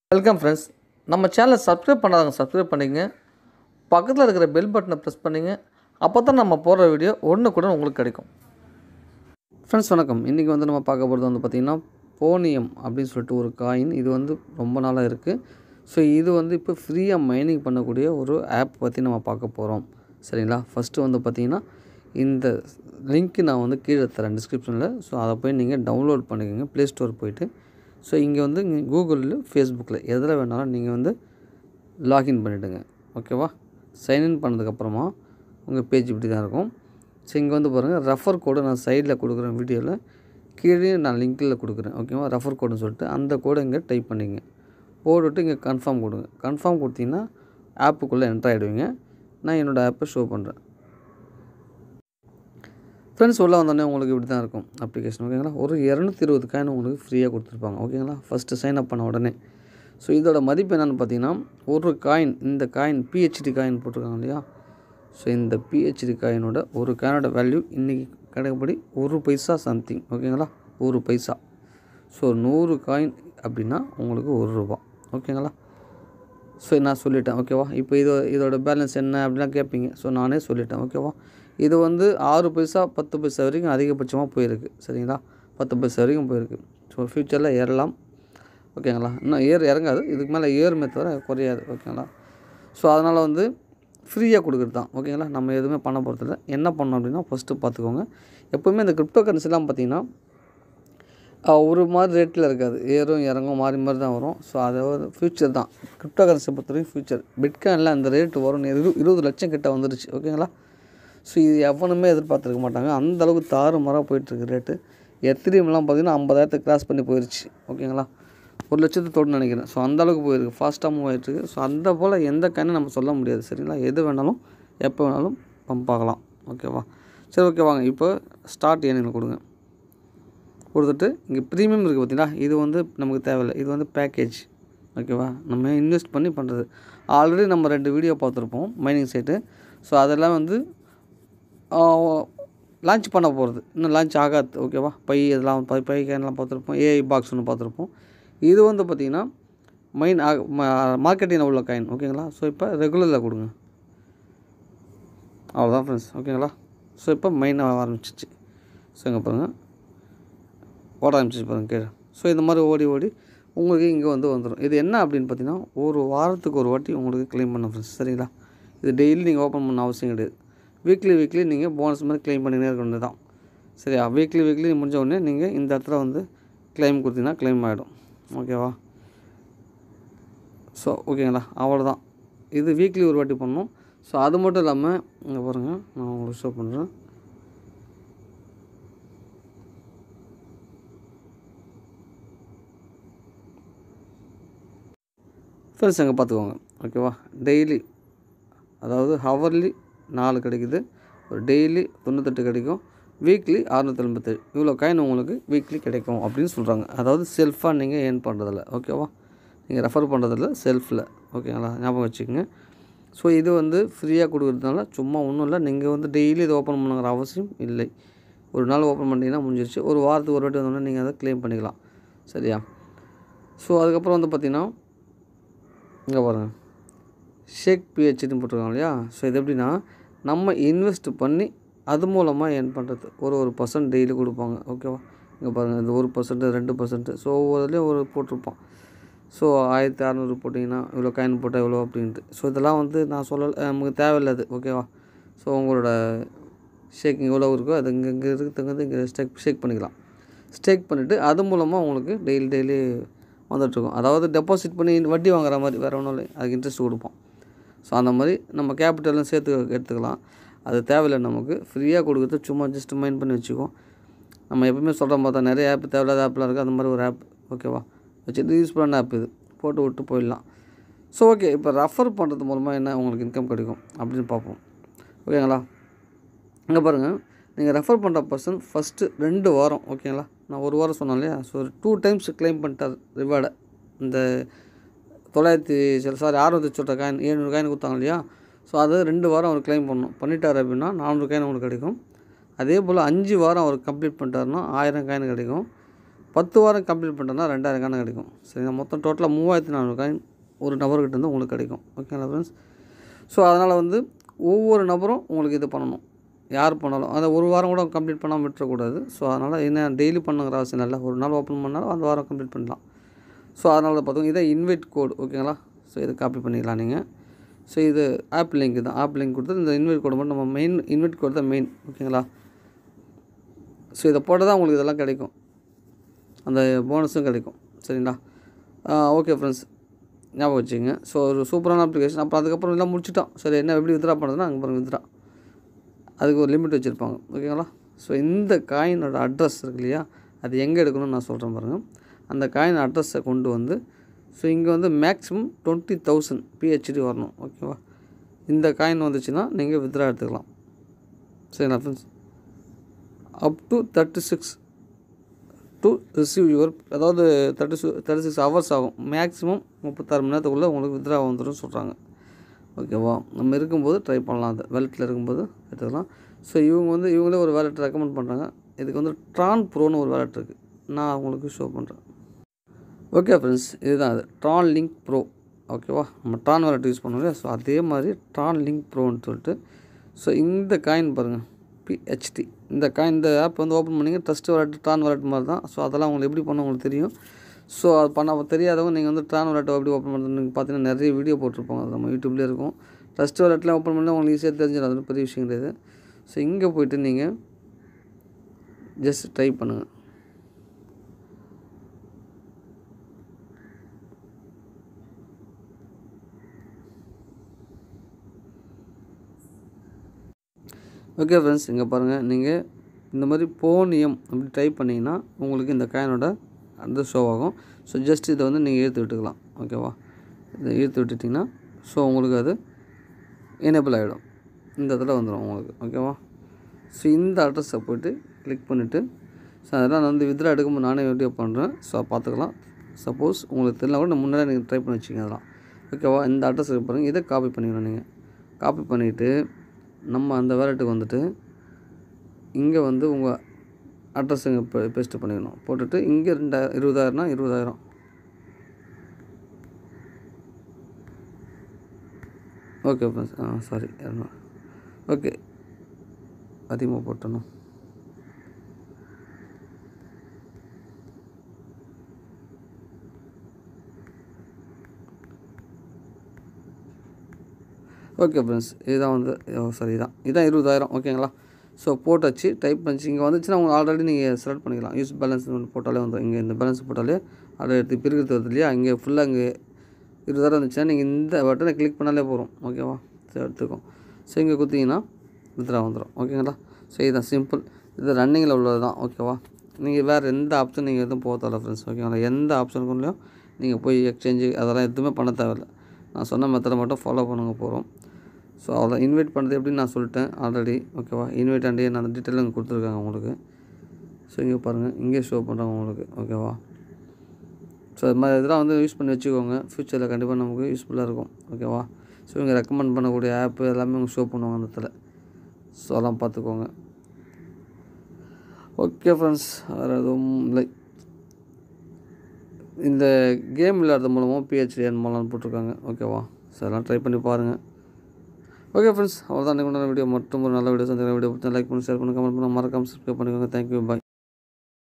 welcome friends நம்ம சேனலை subscribe பண்ணாதவங்க சப்ஸ்கிரைப் பண்ணிங்க பக்கத்தில் இருக்கிற பெல் பட்டனை ப்ரெஸ் பண்ணிங்க அப்போ தான் நம்ம போடுற வீடியோ ஒன்று கூட உங்களுக்கு கிடைக்கும் ஃப்ரெண்ட்ஸ் வணக்கம் இன்றைக்கி வந்து நம்ம பார்க்க போகிறது வந்து பார்த்திங்கன்னா போனியம் அப்படின்னு சொல்லிட்டு ஒரு காயின் இது வந்து ரொம்ப நாளாக இருக்குது ஸோ இது வந்து இப்போ ஃப்ரீயாக மைனிங் பண்ணக்கூடிய ஒரு ஆப் பற்றி நம்ம பார்க்க போகிறோம் சரிங்களா ஃபஸ்ட்டு வந்து பார்த்திங்கன்னா இந்த லிங்க்கு நான் வந்து கீழே தரேன் டிஸ்கிரிப்ஷனில் ஸோ அதை போய் நீங்கள் டவுன்லோட் பண்ணிக்கோங்க ப்ளே ஸ்டோர் போயிட்டு ஸோ இங்கே வந்து இங்கே கூகுளில் ஃபேஸ்புக்கில் எதில் வேணாலும் நீங்கள் வந்து லாகின் பண்ணிவிடுங்க ஓகேவா சைன்இன் பண்ணதுக்கப்புறமா உங்கள் பேஜ் இப்படி தான் இருக்கும் ஸோ இங்கே வந்து பாருங்கள் ரெஃபர் கோடு நான் சைடில் கொடுக்குறேன் வீடியோவில் கீழே நான் லிங்க்கில் கொடுக்குறேன் ஓகேவா ரெஃபர் கோடுன்னு சொல்லிட்டு அந்த கோடை இங்கே டைப் பண்ணிங்க போட்டுவிட்டு இங்கே கன்ஃபார்ம் கொடுங்க கன்ஃபார்ம் கொடுத்தீங்கன்னா ஆப்புக்குள்ளே என்ட்ரு ஆகிடுவீங்க நான் என்னோடய ஆப்பை ஷோ பண்ணுறேன் ஃப்ரெண்ட்ஸ் உள்ளே வந்தோடனே உங்களுக்கு இப்படி தான் இருக்கும் அப்ளிகேஷன் ஓகேங்களா ஒரு இரநூத்தி இருபது காயின் உங்களுக்கு ஃப்ரீயாக கொடுத்துருப்பாங்க ஓகேங்களா ஃபஸ்ட்டு சைன் அப் பண்ண உடனே ஸோ இதோட மதிப்பு என்னென்னு பார்த்தீங்கன்னா ஒரு காயின் இந்த காயின் பிஹெச்டி காயின் போட்டிருக்காங்க இல்லையா ஸோ இந்த பிஹெச்டி காயினோட ஒரு காயினோட வேல்யூ இன்றைக்கி கிடைக்கப்படி ஒரு பைசா சம்திங் ஓகேங்களா ஒரு பைசா ஸோ நூறு காயின் அப்படின்னா உங்களுக்கு ஒரு ரூபா ஓகேங்களா ஸோ நான் சொல்லிட்டேன் ஓகேவா இப்போ இது இதோட பேலன்ஸ் என்ன அப்படிலாம் கேட்பீங்க ஸோ நானே சொல்லிட்டேன் ஓகேவா இது வந்து ஆறு பைசா பத்து பைசா வரைக்கும் அதிகபட்சமாக போயிருக்கு சரிங்களா பத்து பைசா வரைக்கும் போயிருக்கு ஸோ ஃப்யூச்சரில் ஏறலாம் ஓகேங்களா இன்னும் ஏர் இறங்காது இதுக்கு மேலே ஏறுமே தவிர குறையாது ஓகேங்களா ஸோ அதனால் வந்து ஃப்ரீயாக கொடுக்குறது தான் ஓகேங்களா நம்ம எதுவுமே பண்ண போகிறதில்ல என்ன பண்ணோம் அப்படின்னா ஃபஸ்ட்டு பார்த்துக்கோங்க எப்போவுமே இந்த கிரிப்டோ கரன்சிலாம் பார்த்திங்கன்னா ஒரு மாதிரி ரேட்டில் இருக்காது ஏறும் இறங்கும் மாறி மாதிரி தான் வரும் ஸோ அது ஒரு ஃப்யூச்சர் தான் கிரிப்டோ கரன்சி பொறுத்த வரைக்கும் ஃப்யூச்சர் பிட்காயினில் அந்த ரேட்டு வரும் இரு இருபது லட்சம் கிட்ட வந்துருச்சு ஓகேங்களா ஸோ இது எவனுமே எதிர்பார்த்துருக்க மாட்டாங்க அந்த அளவுக்கு தாறு மரம் போயிட்டுருக்கு ரேட்டு எத்திரியம்லாம் பார்த்திங்கன்னா ஐம்பதாயிரத்தை கிராஸ் பண்ணி போயிடுச்சு ஓகேங்களா ஒரு லட்சத்தை தொட்டு நினைக்கிறேன் ஸோ அந்த அளவுக்கு போயிருக்கு ஃபாஸ்ட்டாக மூவ் ஆகிட்டுருக்கு ஸோ அந்த போல் எந்த காயினும் நம்ம சொல்ல முடியாது சரிங்களா எது வேணாலும் எப்போ வேணாலும் பம்ப் ஆகலாம் ஓகேவா சரி ஓகே வாங்க இப்போ ஸ்டார்ட் ஏனில் கொடுங்க கொடுத்துட்டு இங்கே ப்ரீமியம் இருக்குது பார்த்தீங்களா இது வந்து நமக்கு தேவையில்லை இது வந்து பேக்கேஜ் ஓகேவா நம்ம இன்வெஸ்ட் பண்ணி பண்ணுறது ஆல்ரெடி நம்ம ரெண்டு வீடியோ பார்த்துருப்போம் மைனிங் சைட்டு ஸோ அதெல்லாம் வந்து லான்ச் பண்ண போகிறது இன்னும் லான்ச் ஆகாது ஓகேவா பை இதெல்லாம் பை பை கேன்லாம் பார்த்துருப்போம் ஏஐ பாக்ஸ் ஒன்று பார்த்துருப்போம் இது வந்து பார்த்திங்கன்னா மைன் மார்க்கெட்டிங்கில் உள்ள காயின் ஓகேங்களா ஸோ இப்போ ரெகுலரில் கொடுங்க அவ்வளோதான் ஃப்ரெண்ட்ஸ் ஓகேங்களா ஸோ இப்போ மைன் ஆரம்பிச்சிச்சு ஸோ இங்கே பாருங்கள் ஓட ஆரம்பிச்சிச்சு பாருங்கள் கீழே ஸோ இந்த மாதிரி ஓடி ஓடி உங்களுக்கு இங்கே வந்து வந்துடும் இது என்ன அப்படின்னு பார்த்தீங்கன்னா ஒரு வாரத்துக்கு ஒரு வாட்டி உங்களுக்கு க்ளைம் பண்ண ஃப்ரெண்ட்ஸ் சரிங்களா இது டெய்லி நீங்கள் ஓப்பன் பண்ண அவசியம் கிடையாது வீக்லி வீக்லி நீங்கள் போனஸ் மாதிரி க்ளைம் பண்ணினே இருக்க வேண்டியது தான் சரியா வீக்லி வீக்லி முடிஞ்ச உடனே நீங்கள் இந்த இடத்துல வந்து க்ளைம் கொடுத்தீங்கன்னா க்ளைம் ஆகிடும் ஓகேவா ஸோ ஓகேங்களா அவ்வளோதான் இது வீக்லி ஒரு வாட்டி பண்ணணும் ஸோ அது மட்டும் இல்லாமல் இங்கே பாருங்கள் நான் உங்களுக்கு ஷோ பண்ணுறேன் ஃப்ரெண்ட்ஸ் அங்கே பார்த்துக்கோங்க ஓகேவா டெய்லி அதாவது ஹவர்லி நாலு கிடைக்குது ஒரு டெய்லி தொண்ணூத்தெட்டு கிடைக்கும் வீக்லி அறுநூற்றி எண்பத்தேழு இவ்வளோ காயின் உங்களுக்கு வீக்லி கிடைக்கும் அப்படின்னு சொல்கிறாங்க அதாவது செல்ஃபாக நீங்கள் ஏர்ன் பண்ணுறதில்ல ஓகேவா நீங்கள் ரெஃபர் பண்ணுறதில்ல செல்ஃபில் ஓகேங்களா ஞாபகம் வச்சுக்கோங்க ஸோ இது வந்து ஃப்ரீயாக கொடுக்குறதுனால சும்மா ஒன்றும் இல்லை நீங்கள் வந்து டெய்லி இது ஓப்பன் பண்ணுங்கிற அவசியம் இல்லை ஒரு நாள் ஓப்பன் பண்ணிங்கன்னா முடிஞ்சிருச்சு ஒரு வாரத்துக்கு ஒரு வாட்டி வந்தோடனே நீங்கள் அதை க்ளைம் பண்ணிக்கலாம் சரியா ஸோ அதுக்கப்புறம் வந்து பார்த்திங்கன்னா இங்கே பாருங்கள் ஷேக் பிஹெச்டின்னு போட்டிருக்காங்க இல்லையா ஸோ இது எப்படின்னா நம்ம இன்வெஸ்ட் பண்ணி அது மூலமாக ஏர்ன் பண்ணுறது ஒரு ஒரு பர்சன்ட் டெய்லி கொடுப்பாங்க ஓகேவா இங்கே பாருங்கள் இந்த ஒரு பர்சன்ட்டு ரெண்டு பர்சன்ட்டு ஸோ ஒவ்வொருலேயும் ஒரு போட்டிருப்பான் ஸோ ஆயிரத்தி அறநூறு போட்டிங்கன்னா இவ்வளோ காயின் போட்டால் இவ்வளோ அப்படின்ட்டு ஸோ இதெல்லாம் வந்து நான் சொல்லலை நமக்கு தேவையில்லாது ஓகேவா ஸோ உங்களோட ஷேக்கிங் எவ்வளோ இருக்கோ அது இங்கே இங்கே இருக்கிறது இங்கே ஸ்டேக் ஷேக் பண்ணிக்கலாம் ஸ்டேக் பண்ணிவிட்டு அது மூலமாக உங்களுக்கு டெய்லி டெய்லி வந்துட்டுருக்கும் அதாவது டெபாசிட் பண்ணி வட்டி வாங்குற மாதிரி வேறு ஒன்றும் இல்லை அதுக்கு இன்ட்ரெஸ்ட் கொடுப்போம் ஸோ அந்த மாதிரி நம்ம கேபிட்டலும் சேர்த்து எடுத்துக்கலாம் அது தேவையில்லை நமக்கு ஃப்ரீயாக கொடுக்குறது சும்மா ஜஸ்ட் மைண்ட் பண்ணி வச்சுக்கோம் நம்ம எப்பவுமே சொல்கிற பார்த்தா நிறைய ஆப் தேவையில்லாத ஆப்லாம் இருக்குது அந்த மாதிரி ஒரு ஆப் ஓகேவா வச்சுட்டு யூஸ் பண்ண ஆப் இது போட்டு விட்டு போயிடலாம் ஸோ ஓகே இப்போ ரெஃபர் பண்ணுறது மூலமாக என்ன உங்களுக்கு இன்கம் கிடைக்கும் அப்படின்னு பார்ப்போம் ஓகேங்களா இங்கே பாருங்கள் நீங்கள் ரெஃபர் பண்ணுற பர்சன் ஃபஸ்ட்டு ரெண்டு வாரம் ஓகேங்களா நான் ஒரு வாரம் சொன்னேன் இல்லையா ஸோ டூ டைம்ஸ் கிளைம் பண்ணிட்டார் ரிவார்டை இந்த தொள்ளாயிரத்தி சில சாரி அறுநூற்றி சொல்கிற காயின் ஏழ்நூறு காயின் கொடுத்தாங்க இல்லையா ஸோ அதை ரெண்டு வாரம் அவர் கிளைம் பண்ணணும் பண்ணிட்டார் அப்படின்னா நானூறு காயின் உங்களுக்கு கிடைக்கும் அதே போல் அஞ்சு வாரம் அவர் கம்ப்ளீட் பண்ணிட்டாருன்னா ஆயிரம் காயின் கிடைக்கும் பத்து வாரம் கம்ப்ளீட் பண்ணிட்டோன்னா ரெண்டாயிரம் காயின் கிடைக்கும் சரிங்களா மொத்தம் டோட்டலாக மூவாயிரத்தி நானூறு காயின் ஒரு நபர்கிட்ட இருந்து உங்களுக்கு கிடைக்கும் ஓகேங்களா ஃப்ரெண்ட்ஸ் ஸோ அதனால் வந்து ஒவ்வொரு நபரும் உங்களுக்கு இது பண்ணணும் யார் பண்ணாலும் அதை ஒரு வாரம் கூட கம்ப்ளீட் பண்ணாமல் விட்டுறக்கூடாது ஸோ அதனால் என்ன டெய்லி பண்ணுங்கிற அவசியம் இல்லை ஒரு நாள் ஓப்பன் பண்ணாலும் அந்த வாரம் கம்ப்ளீட் பண்ணலாம் ஸோ அதனால் பார்த்தோம் இதை இன்வைட் கோடு ஓகேங்களா ஸோ இதை காப்பி பண்ணிக்கலாம் நீங்கள் ஸோ இது ஆப் லிங்க் தான் ஆப் லிங்க் கொடுத்து இந்த இன்வைட் கோடு மட்டும் நம்ம மெயின் இன்வைட் கோடு தான் மெயின் ஓகேங்களா ஸோ இதை போட்டால் தான் உங்களுக்கு இதெல்லாம் கிடைக்கும் அந்த போனஸும் கிடைக்கும் சரிங்களா ஓகே ஃப்ரெண்ட்ஸ் ஞாபகம் வச்சுங்க ஸோ ஒரு சூப்பரான அப்ளிகேஷன் அப்புறம் அதுக்கப்புறம் எல்லாம் முடிச்சிட்டோம் சரி என்ன எப்படி வித்ரா பண்ணுறதுன்னா அங்கே பாருங்கள் வித்ரா அதுக்கு ஒரு லிமிட் வச்சுருப்பாங்க ஓகேங்களா ஸோ இந்த காயினோட அட்ரஸ் இருக்கு இல்லையா அது எங்கே எடுக்கணும்னு நான் சொல்கிறேன் பாருங்கள் அந்த காயின் அட்ரஸை கொண்டு வந்து ஸோ இங்கே வந்து மேக்ஸிமம் டுவெண்ட்டி தௌசண்ட் பிஹெச்டி வரணும் ஓகேவா இந்த காயின் வந்துச்சுன்னா நீங்கள் வித்ரா எடுத்துக்கலாம் சரிங்களா friends up to thirty six to receive your அதாவது thirty six thirty six hours ஆகும் மேக்ஸிமம் முப்பத்தாறு மணி நேரத்துக்குள்ளே உங்களுக்கு வித்ரா வந்துடும் சொல்கிறாங்க ஓகேவா நம்ம இருக்கும்போது ட்ரை பண்ணலாம் அது வேலெட்டில் இருக்கும்போது எடுத்துக்கலாம் ஸோ இவங்க வந்து இவங்களே ஒரு வேலெட் ரெக்கமெண்ட் பண்ணுறாங்க இதுக்கு வந்து ட்ரான் ப்ரோன்னு ஒரு வேலெட் இருக்குது நான் உங்களுக்கு ஷோ பண்ணுறேன் ஓகே ஃப்ரெண்ட்ஸ் இதுதான் அது ட்ரான் லிங்க் ப்ரோ ஓகேவா நம்ம ட்ரான் வேலெட் யூஸ் பண்ணுவோம் இல்லையா ஸோ அதே மாதிரி ட்ரான் லிங்க் ப்ரோன்னு சொல்லிட்டு ஸோ இந்த காயின் பாருங்கள் பிஹெச்டி இந்த காயின் இந்த ஆப் வந்து ஓப்பன் பண்ணிங்க ட்ரஸ்ட் வாலெட் ட்ரான் வாலெட் மாதிரி தான் ஸோ அதெல்லாம் உங்களுக்கு எப்படி பண்ண உங்களுக்கு தெரியும் ஸோ அது பண்ண தெரியாதவங்க நீங்கள் வந்து ட்ரான் வாலெட்டை எப்படி ஓப்பன் பண்ணுறது நீங்கள் பார்த்தீங்கன்னா நிறைய வீடியோ போட்டிருப்பாங்க அது நம்ம யூடியூப்லேயே இருக்கும் ட்ரஸ்ட் வாலெட்லாம் ஓப்பன் பண்ணால் உங்களுக்கு ஈஸியாக தெரிஞ்சிடும் அது பெரிய விஷயம் கிடையாது ஸோ இங்கே போயிட்டு நீங்கள் ஜஸ்ட் ட்ரை பண்ணுங்கள் ஓகே ஃப்ரெண்ட்ஸ் இங்கே பாருங்கள் நீங்கள் இந்த மாதிரி போனியம் அப்படி டைப் பண்ணிங்கன்னா உங்களுக்கு இந்த காயினோட அந்த ஷோ ஆகும் ஸோ ஜஸ்ட் இதை வந்து நீங்கள் இழுத்து விட்டுக்கலாம் ஓகேவா இதை இழுத்து விட்டுட்டிங்கன்னா ஸோ உங்களுக்கு அது எனேபிள் ஆகிடும் இந்த இடத்துல வந்துடும் உங்களுக்கு ஓகேவா ஸோ இந்த அட்ரஸை போய்ட்டு கிளிக் பண்ணிவிட்டு ஸோ அதெல்லாம் நான் வந்து வித்ரா எடுக்கும்போது நானே வீடியோ பண்ணுறேன் ஸோ பார்த்துக்கலாம் சப்போஸ் உங்களுக்கு தெரியல கூட நான் முன்னாடி நீங்கள் ட்ரை பண்ணி வச்சுக்கோங்க அதெல்லாம் ஓகேவா இந்த அட்ரஸ் பாருங்கள் இதை காப்பி பண்ணிக்கணும் நீங்கள் காப்பி பண்ணிவிட்டு நம்ம அந்த வேலெட்டுக்கு வந்துட்டு இங்கே வந்து உங்கள் அட்ரஸ் இங்கே பேஸ்ட்டு பண்ணிக்கணும் போட்டுட்டு இங்கே ரெண்டாயிரம் இருபதாயிரம்னா இருபதாயிரம் okay friends ah sorry okay அதிகமாக போட்டணும் ஓகே ஃப்ரெண்ட்ஸ் இதுதான் வந்து சாரி இதான் இதான் இருபதாயிரம் ஓகேங்களா ஸோ போட்டாச்சு டைப் பண்ணிச்சு இங்கே வந்துச்சுன்னா உங்களுக்கு ஆல்ரெடி நீங்கள் செலக்ட் பண்ணிக்கலாம் யூஸ் பேலன்ஸ் போட்டாலே வந்துடும் இங்கே இந்த பேலன்ஸ் போட்டாலே அதை எடுத்து பிரிக்கிறது வருது இல்லையா இங்கே ஃபுல்லாக இங்கே இருபதாயிரம் இருந்துச்சுன்னா நீங்கள் இந்த பட்டனை கிளிக் பண்ணாலே போகிறோம் ஓகேவா சரி எடுத்துக்கும் ஸோ இங்கே குத்திங்கன்னா வித்ரா வந்துடும் ஓகேங்களா ஸோ இதுதான் சிம்பிள் இது ரன்னிங்கில் உள்ளது தான் ஓகேவா நீங்கள் வேறு எந்த ஆப்ஷன் நீங்கள் எதுவும் போக தேவையில்ல ஃப்ரெண்ட்ஸ் ஓகேங்களா எந்த ஆப்ஷனுக்குள்ளேயும் நீங்கள் போய் எக்ஸ்சேஞ்சு அதெல்லாம் எதுவுமே பண்ண தேவையில்ல நான் சொன்ன மெத்தடை மட்டும் ஃபாலோ பண்ணுங்க போகிறோம் ஸோ அவ்வளோ இன்வைட் பண்ணுறது எப்படின்னு நான் சொல்லிட்டேன் ஆல்ரெடி ஓகேவா இன்வைட் ஆண்டி நான் அந்த டீட்டெயில் இங்கே கொடுத்துருக்காங்க உங்களுக்கு ஸோ இங்கே பாருங்கள் இங்கே ஷோ பண்ணுறாங்க உங்களுக்கு ஓகேவா ஸோ இது மாதிரி இதெல்லாம் வந்து யூஸ் பண்ணி வச்சுக்கோங்க ஃப்யூச்சரில் கண்டிப்பாக நமக்கு யூஸ்ஃபுல்லாக இருக்கும் ஓகேவா ஸோ இவங்க ரெக்கமெண்ட் பண்ணக்கூடிய ஆப்பு எல்லாமே அவங்க ஷோ பண்ணுவாங்க அந்த இடத்துல ஸோ அதெல்லாம் பார்த்துக்கோங்க ஓகே ஃப்ரெண்ட்ஸ் வேறு எதுவும் இல்லை இந்த கேம் விளையாடுறது மூலமாக பிஹெச்டி என் மூலம் போட்டிருக்காங்க ஓகேவா ஸோ அதெல்லாம் ட்ரை பண்ணி பாருங்கள் ஓகே ஃப்ரெண்ட்ஸ் அவ்வளோதான் எனக்கு வீடியோ மட்டும் ஒரு நல்ல வீடியோ சந்திக்கிற வீடியோ பிடிச்சா லைக் பண்ணி ஷேர் பண்ணி கமெண்ட் பண்ணி மறக்காமல் சப்ஸ்கிரைப் பண்ணிக்கோங்க தேங்க்யூ பாய்